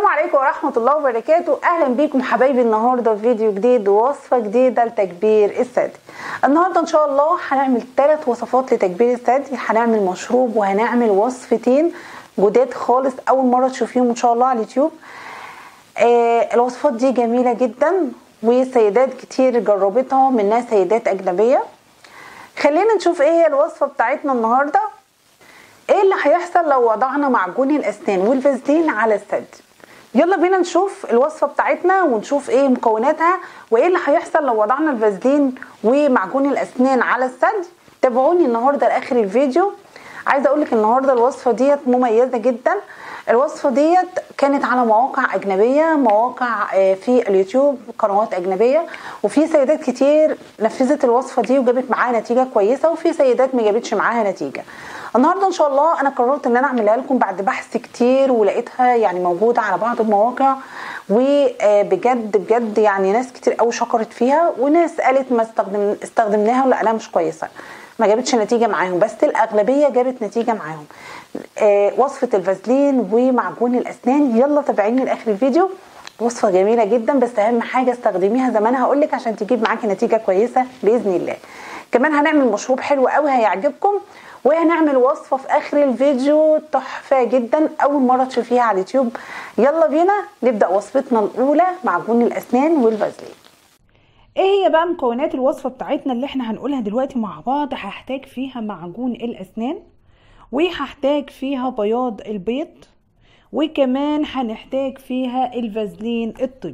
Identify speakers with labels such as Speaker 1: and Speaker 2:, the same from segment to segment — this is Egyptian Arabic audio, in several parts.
Speaker 1: السلام عليكم ورحمة الله وبركاته أهلا بيكم حبايبي النهاردة في فيديو جديد ووصفة جديدة لتكبير الثدي النهاردة إن شاء الله هنعمل ثلاث وصفات لتكبير الثدي هنعمل مشروب وهنعمل وصفتين جداد خالص أول مرة تشوفيهم إن شاء الله على اليوتيوب آه الوصفات دي جميلة جدا وسيدات كتير جربتها منها سيدات أجنبية خلينا نشوف ايه هي الوصفة بتاعتنا النهاردة ايه اللي هيحصل لو وضعنا معجون الاسنان والفازلين على الثدي يلا بينا نشوف الوصفه بتاعتنا ونشوف ايه مكوناتها وايه اللي هيحصل لو وضعنا الفازلين ومعجون الاسنان على الثدي تابعوني النهارده لاخر الفيديو عايزه اقول لك النهارده الوصفه ديت مميزه جدا الوصفه ديت كانت على مواقع اجنبيه مواقع في اليوتيوب قنوات اجنبيه وفي سيدات كتير نفذت الوصفه دي وجابت معاها نتيجه كويسه وفي سيدات ما جابتش معاها نتيجه النهارده ان شاء الله انا قررت ان انا اعملها لكم بعد بحث كتير ولقيتها يعني موجوده على بعض المواقع وبجد بجد يعني ناس كتير قوي شكرت فيها وناس قالت ما استخدم استخدمناها ولقيناها مش كويسه ما جابتش نتيجه معاهم بس الاغلبيه جابت نتيجه معاهم آه وصفه الفازلين ومعجون الاسنان يلا تابعيني لاخر الفيديو وصفه جميله جدا بس اهم حاجه استخدميها زي ما انا هقول لك عشان تجيب معاكي نتيجه كويسه باذن الله كمان هنعمل مشروب حلو قوي هيعجبكم وهنعمل وصفه في اخر الفيديو تحفه جدا اول مره تشوفيها على اليوتيوب يلا بينا نبدا وصفتنا الاولى معجون الاسنان والفازلين
Speaker 2: ايه هي بقى مكونات الوصفه بتاعتنا اللي احنا هنقولها دلوقتي مع بعض هحتاج فيها معجون الاسنان وهحتاج فيها بياض البيض وكمان هنحتاج فيها الفازلين الطبي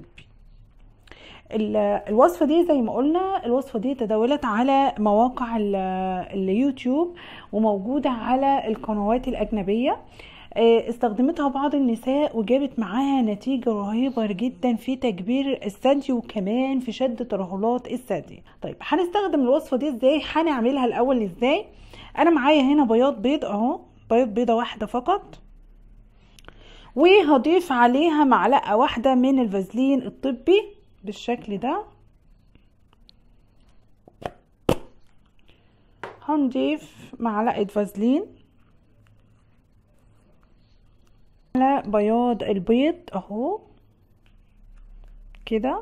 Speaker 2: الوصفه دي زي ما قلنا الوصفه دي تداولت على مواقع اليوتيوب وموجوده على القنوات الاجنبيه استخدمتها بعض النساء وجابت معاها نتيجة رهيبة جدا في تكبير الثدي وكمان في شد ترهلات الثدي طيب هنستخدم الوصفة دي ازاي هنعملها الاول ازاي انا معايا هنا بياض بيض اهو بياض بيضة واحدة فقط وهضيف عليها معلقة واحدة من الفازلين الطبي بالشكل ده هنضيف معلقة فازلين على بياض البيض اهو كده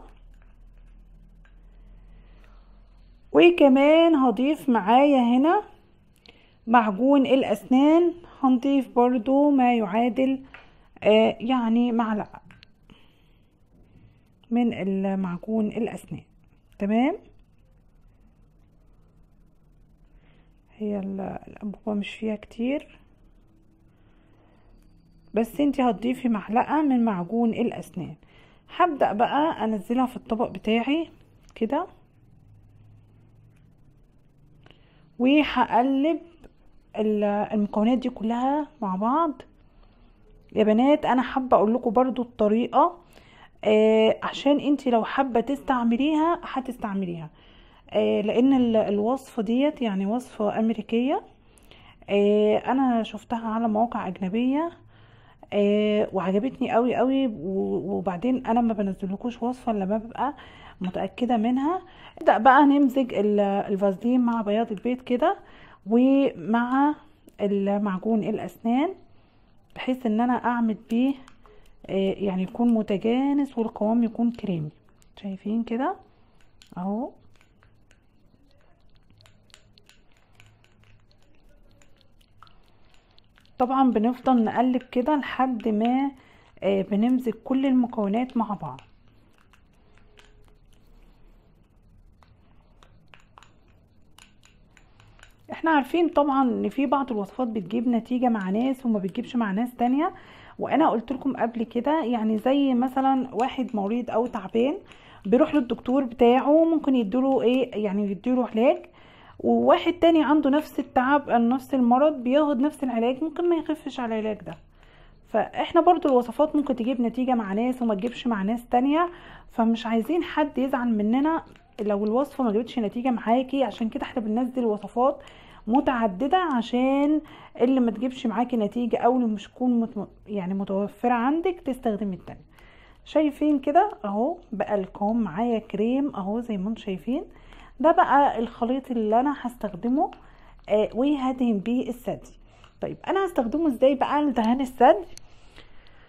Speaker 2: وكمان هضيف معايا هنا معجون الاسنان هنضيف برضو ما يعادل آه يعني معلقة من المعجون الاسنان تمام هي الانبوبه مش فيها كتير بس انتي هتضيفي معلقه من معجون الاسنان هبدا بقى انزلها في الطبق بتاعي كده وهقلب المكونات دي كلها مع بعض يا بنات انا حابه اقول لكم برضو الطريقه آه عشان انت لو حابه تستعمليها هتستعمليها آه لان الوصفه ديت يعني وصفه امريكيه آه انا شفتها على مواقع اجنبيه آه وعجبتني قوي قوي وبعدين انا ما بنزلكوش وصفه لما ببقى متاكده منها نبدا بقى نمزج الفازلين مع بياض البيض كده ومع المعجون الاسنان بحيث ان انا اعمل بيه يعني يكون متجانس والقوام يكون كريمي شايفين كده اهو طبعا بنفضل نقلب كده لحد ما بنمزج كل المكونات مع بعض احنا عارفين طبعا ان في بعض الوصفات بتجيب نتيجة مع ناس وما بتجيبش مع ناس تانية وانا قلت لكم قبل كده يعني زي مثلا واحد مريض او تعبان بيروح للدكتور بتاعه ممكن يديله ايه يعني يديله علاج وواحد تاني عنده نفس التعب نفس المرض بياخد نفس العلاج ممكن ما يخفش على العلاج ده فاحنا برضو الوصفات ممكن تجيب نتيجة مع ناس وما تجيبش مع ناس تانية فمش عايزين حد يزعل مننا لو الوصفة ما جابتش نتيجة معاكي عشان كده احنا بننزل وصفات متعددة عشان اللي ما تجيبش معاكي نتيجة او اللي مش تكون مت... يعني متوفرة عندك تستخدمي التانية شايفين كده اهو بقى القوام معايا كريم اهو زي ما انتم شايفين ده بقى الخليط اللي انا هستخدمه آه وهدهن بيه الثدي طيب انا هستخدمه ازاي بقى لدهان الثدي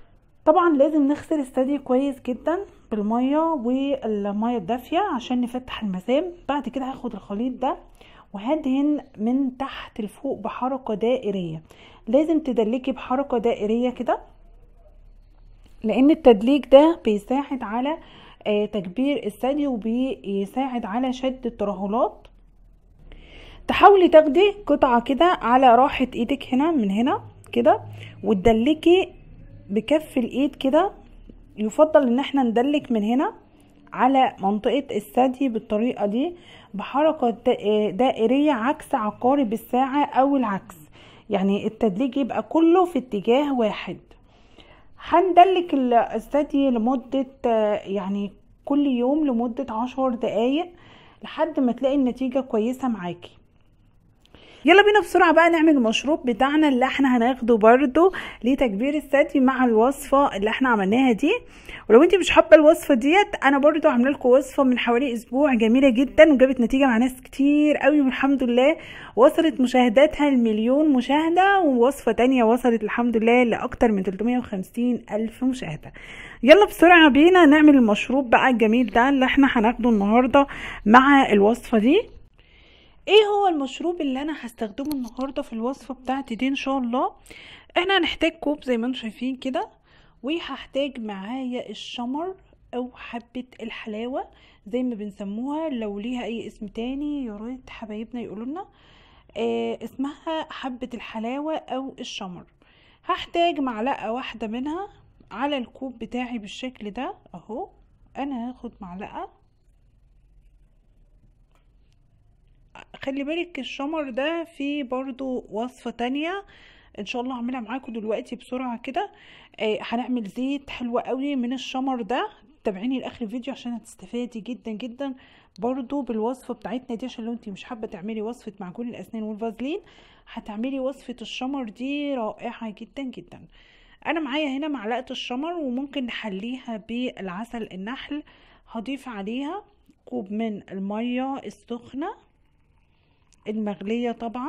Speaker 2: طبعا لازم نغسل الثدي كويس جدا بالميه والميه الدافيه عشان نفتح المسام بعد كده هاخد الخليط ده وهدهن من تحت لفوق بحركه دائريه لازم تدلكي بحركه دائريه كده لان التدليك ده بيساعد على تكبير الثدي وبيساعد على شد الترهلات تحاولي تاخدي قطعة كده على راحة ايدك هنا من هنا كده وتدلكي بكف الايد كده يفضل ان احنا ندلك من هنا على منطقة الثدي بالطريقة دي بحركة دائرية عكس عقارب الساعة او العكس يعني التدليك يبقى كله في اتجاه واحد هندلك الثدي لمدة يعني كل يوم لمدة عشر دقايق لحد ما تلاقي النتيجة كويسة معاكي يلا بينا بسرعة بقى نعمل المشروب بتاعنا اللي احنا هناخده برضو لتكبير الثدي مع الوصفة اللي احنا عملناها دي ولو انت مش حابة الوصفة ديت انا برضو عامله لكم وصفة من حوالي اسبوع جميلة جدا وجابت نتيجة مع ناس كتير قوي والحمد لله وصلت مشاهداتها المليون مشاهدة ووصفة تانية وصلت الحمد لله لأكتر من 350 ألف مشاهدة يلا بسرعة بينا نعمل المشروب بقى الجميل ده اللي احنا هناخده النهاردة مع الوصفة دي ايه هو المشروب اللي انا هستخدمه النهارده في الوصفه بتاعتي دي ان شاء الله احنا هنحتاج كوب زي ما انتم شايفين كده وهحتاج معايا الشمر او حبه الحلاوه زي ما بنسموها لو ليها اي اسم تاني يا ريت حبايبنا يقولوا لنا آه اسمها حبه الحلاوه او الشمر هحتاج معلقه واحده منها على الكوب بتاعي بالشكل ده اهو انا هاخد معلقه خلي بالك الشمر ده في برضو وصفة تانية ان شاء الله هعملها معاكم دلوقتي بسرعة كده آه هنعمل زيت حلو قوي من الشمر ده تابعيني لاخر الفيديو عشان هتستفادي جدا جدا برضو بالوصفة بتاعتنا دي عشان لو انت مش حابة تعملي وصفة معجون الاسنان والفازلين هتعملي وصفة الشمر دي رائعة جدا جدا انا معايا هنا معلقة الشمر وممكن نحليها بالعسل النحل هضيف عليها كوب من المية السخنة المغلية طبعا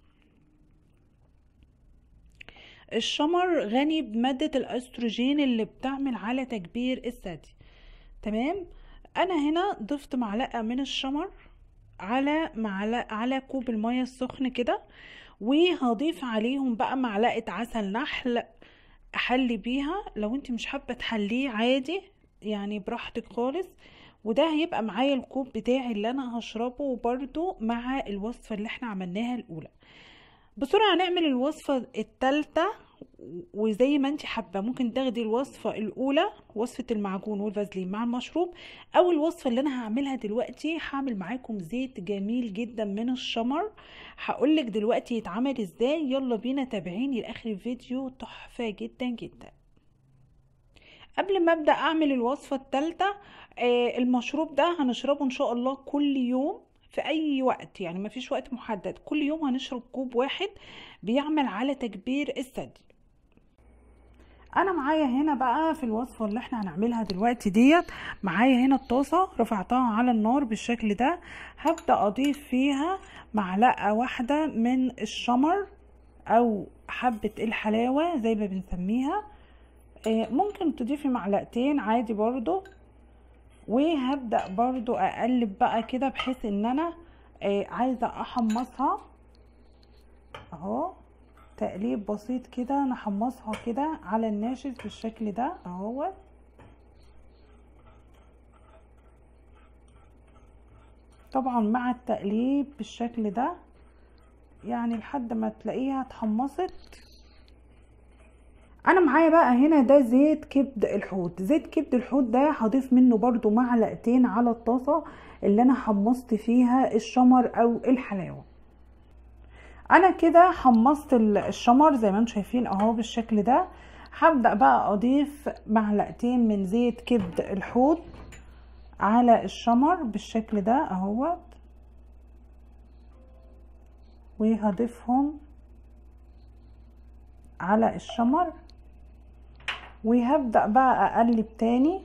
Speaker 2: الشمر غني بمادة الاستروجين اللي بتعمل على تكبير الثدي تمام انا هنا ضفت معلقة من الشمر على معلقة على كوب المية السخن كده وهضيف عليهم بقى معلقة عسل نحل احلي بيها لو انت مش حابة تحليه عادي يعني براحتك خالص وده هيبقى معايا الكوب بتاعي اللي انا هشربه برضو مع الوصفة اللي احنا عملناها الاولى بسرعة هنعمل الوصفة التالتة وزي ما انت حابة ممكن تاخدي الوصفة الاولى وصفة المعجون والفازلين مع المشروب او الوصفة اللي انا هعملها دلوقتي هعمل معاكم زيت جميل جدا من الشمر هقولك دلوقتي يتعمل ازاي يلا بينا تابعيني لاخر الفيديو تحفة جدا جدا قبل ما ابدا اعمل الوصفه الثالثه آه المشروب ده هنشربه ان شاء الله كل يوم في اي وقت يعني ما فيش وقت محدد كل يوم هنشرب كوب واحد بيعمل على تكبير الثدي انا معايا هنا بقى في الوصفه اللي احنا هنعملها دلوقتي ديت معايا هنا الطاسه رفعتها على النار بالشكل ده هبدا اضيف فيها معلقه واحده من الشمر او حبه الحلاوه زي ما بنسميها ممكن تضيفي معلقتين عادي برضو وهبدأ برضو اقلب بقى كده بحيث ان انا عايزة احمصها اهو تقليب بسيط كده نحمصها كده على الناشف بالشكل ده اهو طبعا مع التقليب بالشكل ده يعني لحد ما تلاقيها اتحمصت انا معايا بقى هنا ده زيت كبد الحوت زيت كبد الحوت ده هضيف منه برضو معلقتين على الطاسة اللي انا حمصت فيها الشمر او الحلاوة انا كده حمصت الشمر زي ما انتم شايفين اهو بالشكل ده هبدأ بقى اضيف معلقتين من زيت كبد الحوت على الشمر بالشكل ده اهوت وهضيفهم على الشمر وهبدأ بقى اقلب تاني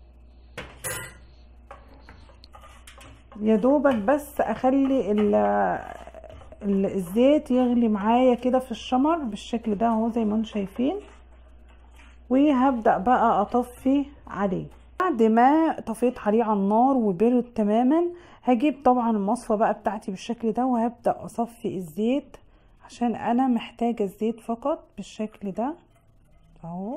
Speaker 2: يا دوبك بس اخلي ال ال الزيت يغلي معايا كده في الشمر بالشكل ده اهو زي ما انتم شايفين وهبدأ بقى اطفي عليه بعد ما طفيت عليه على النار وبرد تماما هجيب طبعا المصفى بقى بتاعتي بالشكل ده وهبدأ اصفي الزيت عشان انا محتاجة الزيت فقط بالشكل ده اهو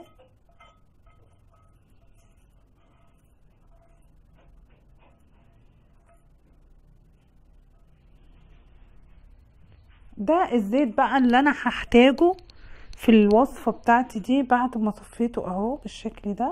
Speaker 2: ده الزيت بقى اللي انا هحتاجه في الوصفة بتاعتي دي بعد ما صفيته اهو بالشكل ده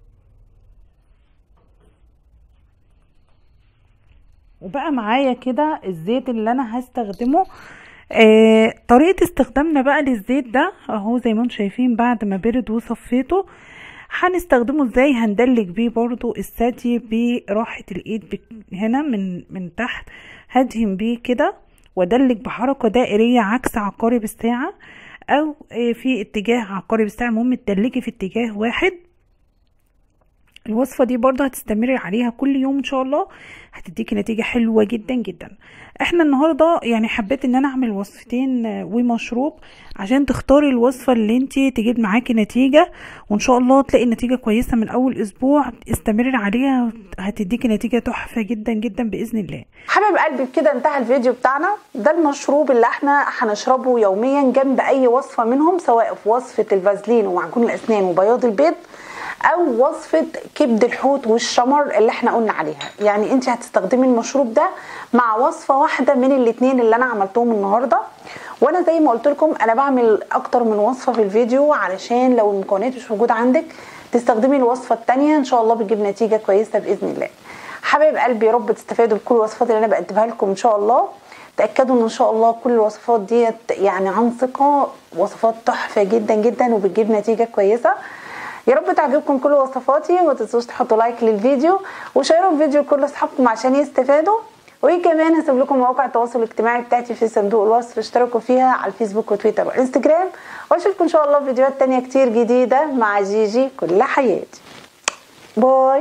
Speaker 2: وبقى معايا كده الزيت اللي انا هستخدمه آه طريقة استخدامنا بقى للزيت ده اهو زي ما انتم شايفين بعد ما برد وصفيته هنستخدمه ازاي هندلك بيه برضو الثدي براحة الايد هنا من من تحت هدهن بيه كده وادلك بحركة دائرية عكس عقارب الساعة او في اتجاه عقارب الساعة المهم تدلكي في اتجاه واحد الوصفة دي برضه هتستمري عليها كل يوم ان شاء الله هتديكي نتيجة حلوة جدا جدا احنا النهاردة يعني حبيت ان انا اعمل وصفتين ومشروب عشان تختاري الوصفة اللي انت تجيب معاكي نتيجة وان شاء الله تلاقي نتيجة كويسة من اول اسبوع استمري عليها هتديكي نتيجة تحفة جدا جدا باذن الله
Speaker 1: حبايب قلبي بكده انتهى الفيديو بتاعنا ده المشروب اللي احنا هنشربه يوميا جنب اي وصفة منهم سواء في وصفة الفازلين ومعجون الاسنان وبياض البيض او وصفه كبد الحوت والشمر اللي احنا قلنا عليها يعني انت هتستخدمي المشروب ده مع وصفه واحده من الاثنين اللي انا عملتهم النهارده وانا زي ما قلت لكم انا بعمل اكتر من وصفه في الفيديو علشان لو المكونات مش موجوده عندك تستخدمي الوصفه الثانيه ان شاء الله بتجيب نتيجه كويسه باذن الله حبايب قلبي يا رب تستفادوا بكل الوصفات اللي انا بقدمها لكم ان شاء الله تاكدوا ان ان شاء الله كل الوصفات ديت يعني عن ثقه وصفات تحفه جدا جدا وبتجيب نتيجه كويسه يا رب تعجبكم كل وصفاتي وما تنسوش تحطوا لايك للفيديو وشيروا الفيديو لكل اصحابكم عشان يستفادوا وكمان هسيب لكم مواقع التواصل الاجتماعي بتاعتي في صندوق الوصف اشتركوا فيها على الفيسبوك وتويتر وانستجرام واشوفكم ان شاء الله في فيديوهات تانية كتير جديدة مع جيجي كل حياتي باي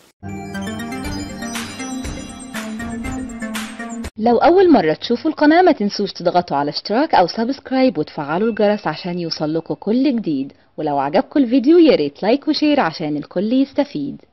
Speaker 3: لو أول مرة تشوفوا القناة ما تنسوش تضغطوا على اشتراك أو سبسكرايب وتفعلوا الجرس عشان يوصلكوا كل جديد ولو عجبكم الفيديو ياريت لايك وشير عشان الكل يستفيد